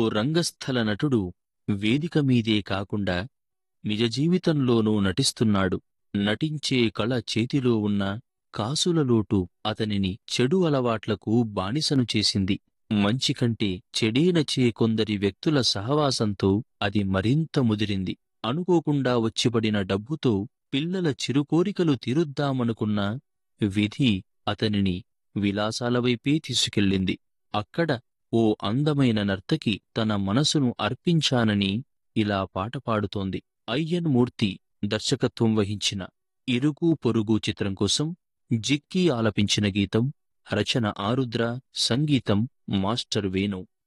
రంగస్థల నటుడు వేదిక మీదే కాకుండా నిజ జీవితంలోనూ నటిస్తున్నాడు నటించే కళ చేతిలో ఉన్న కాసుల లోటు అతనిని చెడు అలవాట్లకు బానిసను చేసింది మంచి కంటే చెడే నచ్చే కొందరి వ్యక్తుల సహవాసంతో అది మరింత ముదిరింది అనుకోకుండా వచ్చిపడిన డబ్బుతో పిల్లల చిరుకోరికలు తీరుద్దామనుకున్న విధి అతనిని విలాసాల వైపే తీసుకెళ్ళింది అక్కడ ఓ అందమైన నర్తకి తన మనసును అర్పించానని ఇలా పాట పాడుతోంది అయ్యన్ మూర్తి దర్శకత్వం వహించిన ఇరుగు పొరుగు చిత్రం కోసం జిక్కి ఆలపించిన గీతం రచన ఆరుద్ర సంగీతం మాస్టర్ వేణు